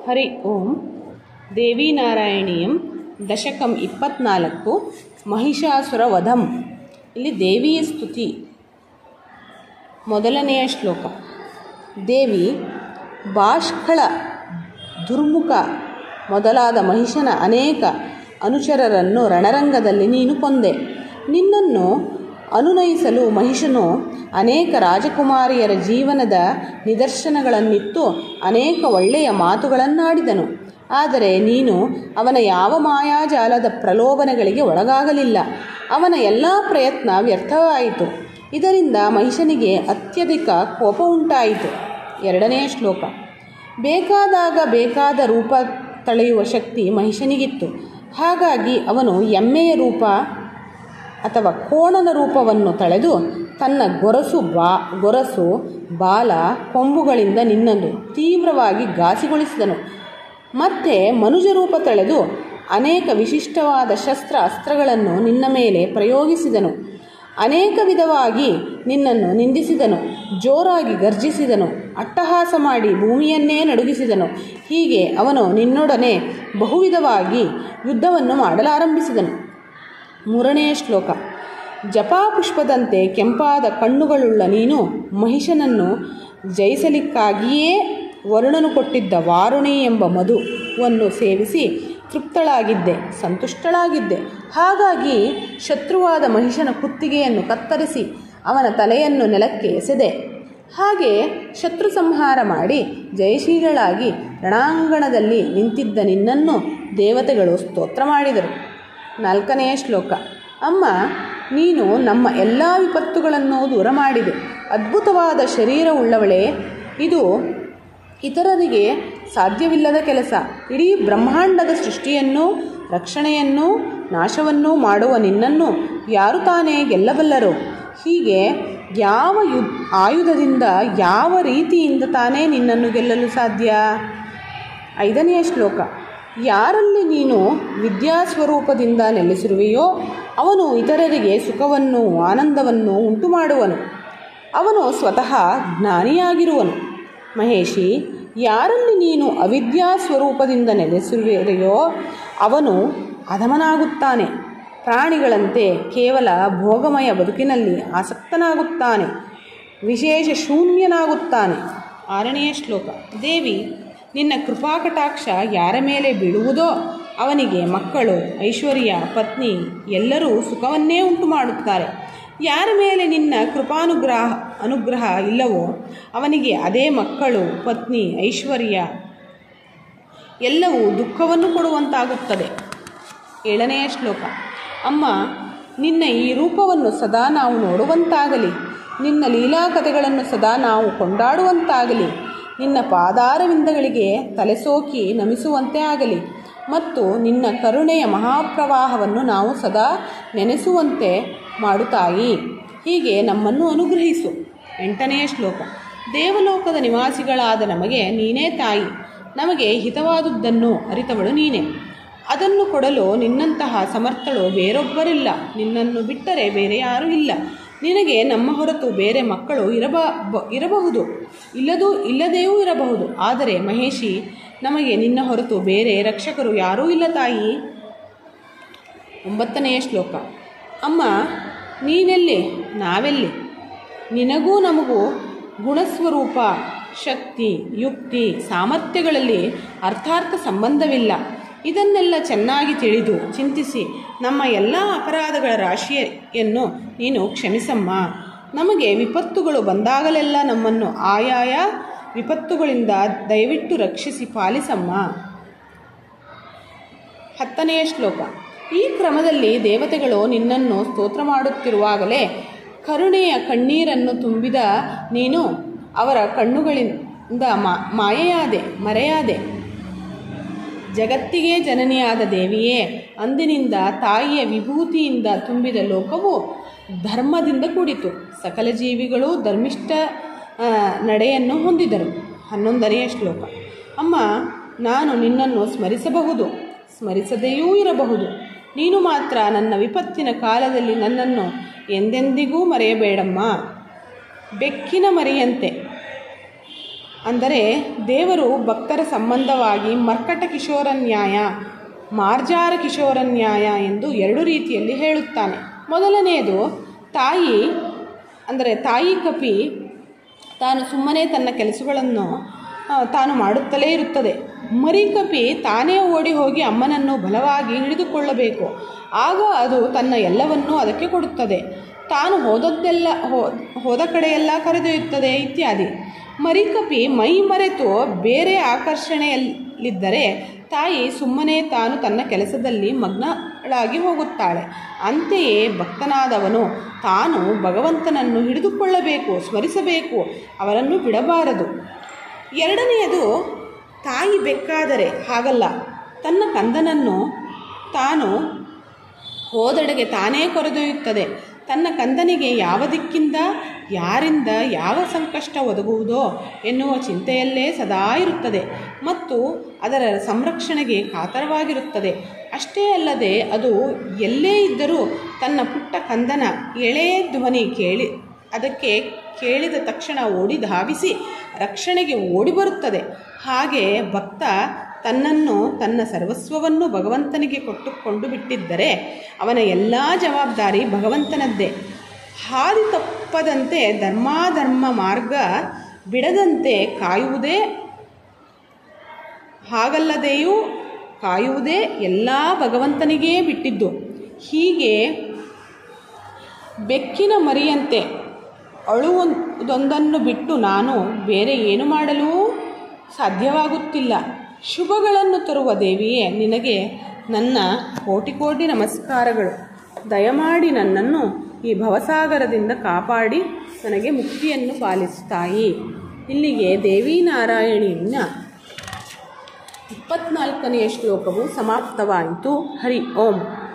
ಹರಿ ಓಂ ದೇವಿನಾರಾಯಣೀಯಂ ದಶಕಂ ಇಪ್ಪತ್ನಾಲ್ಕು ಮಹಿಷಾಸುರ ವಧಂ ಇಲ್ಲಿ ದೇವಿಯ ಸ್ತುತಿ ಮೊದಲನೆಯ ಶ್ಲೋಕ ದೇವಿ ಬಾಷ್ಕಳ ದುರ್ಮುಖ ಮೊದಲಾದ ಮಹಿಷನ ಅನೇಕ ಅನುಚರರನ್ನು ರಣರಂಗದಲ್ಲಿ ನೀನು ಕೊಂದೆ ನಿನ್ನನ್ನು ಅನುನಯಿಸಲು ಮಹಿಷನು ಅನೇಕ ರಾಜಕುಮಾರಿಯರ ಜೀವನದ ನಿದರ್ಶನಗಳನ್ನಿತ್ತು ಅನೇಕ ಒಳ್ಳೆಯ ಮಾತುಗಳನ್ನಾಡಿದನು ಆದರೆ ನೀನು ಅವನ ಯಾವ ಮಾಯಾಜಾಲದ ಪ್ರಲೋಭನೆಗಳಿಗೆ ಒಳಗಾಗಲಿಲ್ಲ ಅವನ ಎಲ್ಲ ಪ್ರಯತ್ನ ವ್ಯರ್ಥವಾಯಿತು ಇದರಿಂದ ಮಹಿಷನಿಗೆ ಅತ್ಯಧಿಕ ಕೋಪ ಉಂಟಾಯಿತು ಎರಡನೆಯ ಶ್ಲೋಕ ಬೇಕಾದಾಗ ಬೇಕಾದ ರೂಪ ತಳೆಯುವ ಶಕ್ತಿ ಮಹಿಷನಿಗಿತ್ತು ಹಾಗಾಗಿ ಅವನು ಎಮ್ಮೆಯ ರೂಪ ಅಥವಾ ಕೋಣನ ರೂಪವನ್ನು ತಳೆದು ತನ್ನ ಗೊರಸು ಬಾ ಗೊರಸು ಬಾಲ ಕೊಂಬುಗಳಿಂದ ನಿನ್ನನ್ನು ತೀವ್ರವಾಗಿ ಘಾಸಿಗೊಳಿಸಿದನು ಮತ್ತೆ ಮನುಜ ರೂಪ ತಳೆದು ಅನೇಕ ವಿಶಿಷ್ಟವಾದ ಶಸ್ತ್ರ ಅಸ್ತ್ರಗಳನ್ನು ನಿನ್ನ ಮೇಲೆ ಪ್ರಯೋಗಿಸಿದನು ಅನೇಕ ವಿಧವಾಗಿ ನಿನ್ನನ್ನು ನಿಂದಿಸಿದನು ಜೋರಾಗಿ ಗರ್ಜಿಸಿದನು ಅಟ್ಟಹಾಸ ಮಾಡಿ ಭೂಮಿಯನ್ನೇ ನಡುಗಿಸಿದನು ಹೀಗೆ ಅವನು ನಿನ್ನೊಡನೆ ಬಹುವಿಧವಾಗಿ ಯುದ್ಧವನ್ನು ಮಾಡಲಾರಂಭಿಸಿದನು ಮೂರನೆಯ ಶ್ಲೋಕ ಜಪಾಪುಷ್ಪದಂತೆ ಕೆಂಪಾದ ಕಣ್ಣುಗಳುಳ್ಳ ನೀನು ಮಹಿಷನನ್ನು ಜಯಿಸಲಿಕ್ಕಾಗಿಯೇ ವರುಣನು ಕೊಟ್ಟಿದ್ದ ವಾರುಣಿ ಎಂಬ ಮಧುವನ್ನು ಸೇವಿಸಿ ತೃಪ್ತಳಾಗಿದ್ದೆ ಸಂತುಷ್ಟಳಾಗಿದ್ದೆ ಹಾಗಾಗಿ ಶತ್ರುವಾದ ಮಹಿಷನ ಕುತ್ತಿಗೆಯನ್ನು ಕತ್ತರಿಸಿ ಅವನ ತಲೆಯನ್ನು ನೆಲಕ್ಕೆ ಎಸೆದೆ ಹಾಗೆ ಶತ್ರು ಸಂಹಾರ ಮಾಡಿ ಜಯಶೀಲಳಾಗಿ ರಣಾಂಗಣದಲ್ಲಿ ನಿಂತಿದ್ದ ನಿನ್ನನ್ನು ದೇವತೆಗಳು ಸ್ತೋತ್ರ ಮಾಡಿದರು ನಾಲ್ಕನೆಯ ಶ್ಲೋಕ ಅಮ್ಮ ನೀನು ನಮ್ಮ ಎಲ್ಲ ವಿಪತ್ತುಗಳನ್ನು ದೂರ ಮಾಡಿದೆ ಅದ್ಭುತವಾದ ಶರೀರವುಳ್ಳವಳೇ ಇದು ಇತರರಿಗೆ ಸಾಧ್ಯವಿಲ್ಲದ ಕೆಲಸ ಇಡೀ ಬ್ರಹ್ಮಾಂಡದ ಸೃಷ್ಟಿಯನ್ನು ರಕ್ಷಣೆಯನ್ನು ನಾಶವನ್ನು ಮಾಡುವ ನಿನ್ನನ್ನು ಯಾರು ತಾನೇ ಗೆಲ್ಲಬಲ್ಲರು ಹೀಗೆ ಯಾವ ಯು ಆಯುಧದಿಂದ ಯಾವ ರೀತಿಯಿಂದ ತಾನೇ ನಿನ್ನನ್ನು ಗೆಲ್ಲಲು ಸಾಧ್ಯ ಐದನೆಯ ಶ್ಲೋಕ ಯಾರಲ್ಲಿ ನೀನು ವಿದ್ಯಾಸ್ವರೂಪದಿಂದ ನೆಲೆಸಿರುವೆಯೋ ಅವನು ಇತರರಿಗೆ ಸುಖವನ್ನು ಆನಂದವನ್ನು ಉಂಟು ಮಾಡುವನು ಅವನು ಸ್ವತಃ ಜ್ಞಾನಿಯಾಗಿರುವನು ಮಹೇಶಿ ಯಾರಲ್ಲಿ ನೀನು ಅವಿದ್ಯಾ ಸ್ವರೂಪದಿಂದ ನೆಲೆಸಿರುವೆಯೋ ಅವನು ಅಧಮನಾಗುತ್ತಾನೆ ಪ್ರಾಣಿಗಳಂತೆ ಕೇವಲ ಭೋಗಮಯ ಬದುಕಿನಲ್ಲಿ ಆಸಕ್ತನಾಗುತ್ತಾನೆ ವಿಶೇಷ ಶೂನ್ಯನಾಗುತ್ತಾನೆ ಆರನೆಯ ಶ್ಲೋಕ ದೇವಿ ನಿನ್ನ ಕೃಪಾಕಟಾಕ್ಷ ಯಾರ ಮೇಲೆ ಬೀಳುವುದೋ ಅವನಿಗೆ ಮಕ್ಕಳು ಐಶ್ವರ್ಯ ಪತ್ನಿ ಎಲ್ಲರೂ ಸುಖವನ್ನೇ ಉಂಟು ಮಾಡುತ್ತಾರೆ ಯಾರ ಮೇಲೆ ನಿನ್ನ ಕೃಪಾನುಗ್ರಹ ಅನುಗ್ರಹ ಇಲ್ಲವೋ ಅವನಿಗೆ ಅದೇ ಮಕ್ಕಳು ಪತ್ನಿ ಐಶ್ವರ್ಯ ಎಲ್ಲವೂ ದುಃಖವನ್ನು ಕೊಡುವಂತಾಗುತ್ತದೆ ಏಳನೆಯ ಶ್ಲೋಕ ಅಮ್ಮ ನಿನ್ನ ಈ ರೂಪವನ್ನು ಸದಾ ನಾವು ನೋಡುವಂತಾಗಲಿ ನಿನ್ನ ಲೀಲಾಕಥೆಗಳನ್ನು ಸದಾ ನಾವು ಕೊಂಡಾಡುವಂತಾಗಲಿ ನಿನ್ನ ಪಾದಾರವಿಂದಗಳಿಗೆ ತಲೆಸೋಕಿ ನಮಿಸುವಂತೆ ಆಗಲಿ ಮತ್ತು ನಿನ್ನ ಕರುಣೆಯ ಮಹಾಪ್ರವಾಹವನ್ನು ನಾವು ಸದಾ ನೆನೆಸುವಂತೆ ಮಾಡುತ್ತಾಯಿ ಹೀಗೆ ನಮ್ಮನ್ನು ಅನುಗ್ರಹಿಸು ಎಂಟನೆಯ ಶ್ಲೋಕ ದೇವಲೋಕದ ನಿವಾಸಿಗಳಾದ ನಮಗೆ ನೀನೇ ತಾಯಿ ನಮಗೆ ಹಿತವಾದುದನ್ನು ಅರಿತವಳು ನೀನೇ ಅದನ್ನು ಕೊಡಲು ನಿನ್ನಂತಹ ಸಮರ್ಥಳು ಬೇರೊಬ್ಬರಿಲ್ಲ ನಿನ್ನನ್ನು ಬಿಟ್ಟರೆ ಬೇರೆ ಯಾರೂ ಇಲ್ಲ ನಿನಗೆ ನಮ್ಮ ಹೊರತು ಬೇರೆ ಮಕ್ಕಳು ಇರಬ ಇರಬಹುದು ಇಲ್ಲದೂ ಇಲ್ಲದೆಯೂ ಇರಬಹುದು ಆದರೆ ಮಹೇಶಿ ನಮಗೆ ನಿನ್ನ ಹೊರತು ಬೇರೆ ರಕ್ಷಕರು ಯಾರೂ ಇಲ್ಲ ತಾಯಿ ಒಂಬತ್ತನೆಯ ಶ್ಲೋಕ ಅಮ್ಮ ನೀನೆಲ್ಲಿ ನಾವೆಲ್ಲಿ ನಿನಗೂ ನಮಗೂ ಗುಣಸ್ವರೂಪ ಶಕ್ತಿ ಯುಕ್ತಿ ಸಾಮರ್ಥ್ಯಗಳಲ್ಲಿ ಅರ್ಥಾರ್ಥ ಸಂಬಂಧವಿಲ್ಲ ಇದನ್ನೆಲ್ಲ ಚೆನ್ನಾಗಿ ತಿಳಿದು ಚಿಂತಿಸಿ ನಮ್ಮ ಎಲ್ಲ ಅಪರಾಧಗಳ ರಾಶಿಯನ್ನು ನೀನು ಕ್ಷಮಿಸಮ್ಮ ನಮಗೆ ವಿಪತ್ತುಗಳು ಬಂದಾಗಲೆಲ್ಲ ನಮ್ಮನ್ನು ಆಯಾಯ ವಿಪತ್ತುಗಳಿಂದ ದಯವಿಟ್ಟು ರಕ್ಷಿಸಿ ಪಾಲಿಸಮ್ಮ ಹತ್ತನೆಯ ಶ್ಲೋಕ ಈ ಕ್ರಮದಲ್ಲಿ ದೇವತೆಗಳು ನಿನ್ನನ್ನು ಸ್ತೋತ್ರ ಮಾಡುತ್ತಿರುವಾಗಲೇ ಕರುಣೆಯ ಕಣ್ಣೀರನ್ನು ತುಂಬಿದ ನೀನು ಅವರ ಕಣ್ಣುಗಳಿಂದ ಮಾಯೆಯಾದೆ ಮರೆಯಾದೆ ಜಗತ್ತಿಗೆ ಜನನಿಯಾದ ದೇವಿಯೇ ಅಂದಿನಿಂದ ತಾಯಿಯ ವಿಭೂತಿಯಿಂದ ತುಂಬಿದ ಲೋಕವು ಧರ್ಮದಿಂದ ಕೂಡಿತು ಸಕಲ ಜೀವಿಗಳು ಧರ್ಮಿಷ್ಠ ನಡೆಯನ್ನು ಹೊಂದಿದರು ಹನ್ನೊಂದನೆಯ ಶ್ಲೋಕ ಅಮ್ಮ ನಾನು ನಿನ್ನನ್ನು ಸ್ಮರಿಸಬಹುದು ಸ್ಮರಿಸದೆಯೂ ಇರಬಹುದು ನೀನು ಮಾತ್ರ ನನ್ನ ವಿಪತ್ತಿನ ಕಾಲದಲ್ಲಿ ನನ್ನನ್ನು ಎಂದೆಂದಿಗೂ ಮರೆಯಬೇಡಮ್ಮ ಬೆಕ್ಕಿನ ಮರಿಯಂತೆ ಅಂದರೆ ದೇವರು ಭಕ್ತರ ಸಂಬಂಧವಾಗಿ ಮರ್ಕಟ ಕಿಶೋರ ನ್ಯಾಯ ಮಾರ್ಜಾರ ಕಿಶೋರ ನ್ಯಾಯ ಎಂದು ಎರಡು ರೀತಿಯಲ್ಲಿ ಹೇಳುತ್ತಾನೆ ಮೊದಲನೆಯದು ತಾಯಿ ಅಂದರೆ ತಾಯಿ ಕಪಿ ತಾನು ಸುಮ್ಮನೆ ತನ್ನ ಕೆಲಸಗಳನ್ನು ಆ, ತಾನು ಮಾಡುತ್ತಲೇ ಇರುತ್ತದೆ ಮರಿಕಪಿ ತಾನೇ ಓಡಿ ಹೋಗಿ ಅಮ್ಮನನ್ನು ಬಲವಾಗಿ ಹಿಡಿದುಕೊಳ್ಳಬೇಕು ಆಗ ಅದು ತನ್ನ ಎಲ್ಲವನ್ನೂ ಅದಕ್ಕೆ ಕೊಡುತ್ತದೆ ತಾನು ಹೋದದ್ದೆಲ್ಲ ಹೋ ಹೋದ ಕಡೆಯೆಲ್ಲ ಕರೆದೊಯ್ಯುತ್ತದೆ ಇತ್ಯಾದಿ ಮರಿಕಪಿ ಮೈ ಮರೆತು ಬೇರೆ ಆಕರ್ಷಣೆಯಲ್ಲಿದ್ದರೆ ತಾಯಿ ಸುಮ್ಮನೆ ತಾನು ತನ್ನ ಕೆಲಸದಲ್ಲಿ ಮಗ್ನಳಾಗಿ ಹೋಗುತ್ತಾಳೆ ಅಂತೆಯೇ ಭಕ್ತನಾದವನು ತಾನು ಭಗವಂತನನ್ನು ಹಿಡಿದುಕೊಳ್ಳಬೇಕು ಸ್ಮರಿಸಬೇಕು ಅವರನ್ನು ಬಿಡಬಾರದು ಎರಡನೆಯದು ತಾಯಿ ಬೆಕ್ಕಾದರೆ ಹಾಗಲ್ಲ ತನ್ನ ಕಂದನನ್ನು ತಾನು ಹೋದೆಡೆಗೆ ತಾನೇ ಕೊರೆದೊಯ್ಯುತ್ತದೆ ತನ್ನ ಕಂದನಿಗೆ ಯಾವ ದಿಕ್ಕಿಂದ ಯಾರಿಂದ ಯಾವ ಸಂಕಷ್ಟ ಒದಗುವುದೋ ಎನ್ನುವ ಚಿಂತೆಯಲ್ಲೇ ಸದಾ ಇರುತ್ತದೆ ಮತ್ತು ಅದರ ಸಂರಕ್ಷಣೆಗೆ ಕಾತರವಾಗಿರುತ್ತದೆ ಅಷ್ಟೇ ಅಲ್ಲದೆ ಅದು ಎಲ್ಲೇ ಇದ್ದರೂ ತನ್ನ ಪುಟ್ಟ ಕಂದನ ಎಳೆಯ ಧ್ವನಿ ಕೇಳಿ ಅದಕ್ಕೆ ಕೇಳಿದ ತಕ್ಷಣ ಓಡಿ ಧಾವಿಸಿ ರಕ್ಷಣೆಗೆ ಓಡಿ ಬರುತ್ತದೆ ಹಾಗೆ ಭಕ್ತ ತನ್ನನ್ನು ತನ್ನ ಸರ್ವಸ್ವವನ್ನು ಭಗವಂತನಿಗೆ ಕೊಟ್ಟುಕೊಂಡು ಬಿಟ್ಟಿದ್ದರೆ ಅವನ ಎಲ್ಲ ಜವಾಬ್ದಾರಿ ಭಗವಂತನದ್ದೇ ಹಾದಿ ತಪ್ಪದಂತೆ ಧರ್ಮಾಧರ್ಮ ಮಾರ್ಗ ಬಿಡದಂತೆ ಕಾಯುವುದೇ ಹಾಗಲ್ಲದೆಯೂ ಕಾಯುವುದೇ ಎಲ್ಲ ಭಗವಂತನಿಗೇ ಬಿಟ್ಟಿದ್ದು ಹೀಗೆ ಬೆಕ್ಕಿನ ಮರಿಯಂತೆ ಅಳುವುದೊಂದನ್ನು ಬಿಟ್ಟು ನಾನು ಬೇರೆ ಏನು ಮಾಡಲೂ ಸಾಧ್ಯವಾಗುತ್ತಿಲ್ಲ ಶುಭಗಳನ್ನು ತರುವ ದೇವಿಯೇ ನಿನಗೆ ನನ್ನ ಕೋಟಿ ಕೋಟಿ ನಮಸ್ಕಾರಗಳು ದಯಮಾಡಿ ನನ್ನನ್ನು ಈ ಭವಸಾಗರದಿಂದ ಕಾಪಾಡಿ ನನಗೆ ಮುಕ್ತಿಯನ್ನು ಪಾಲಿಸುತ್ತಾಯಿ ಇಲ್ಲಿಗೆ ದೇವಿ ನಾರಾಯಣಿಯನ್ನ ಇಪ್ಪತ್ನಾಲ್ಕನೆಯ ಶ್ಲೋಕವು ಸಮಾಪ್ತವಾಯಿತು ಹರಿ ಓಂ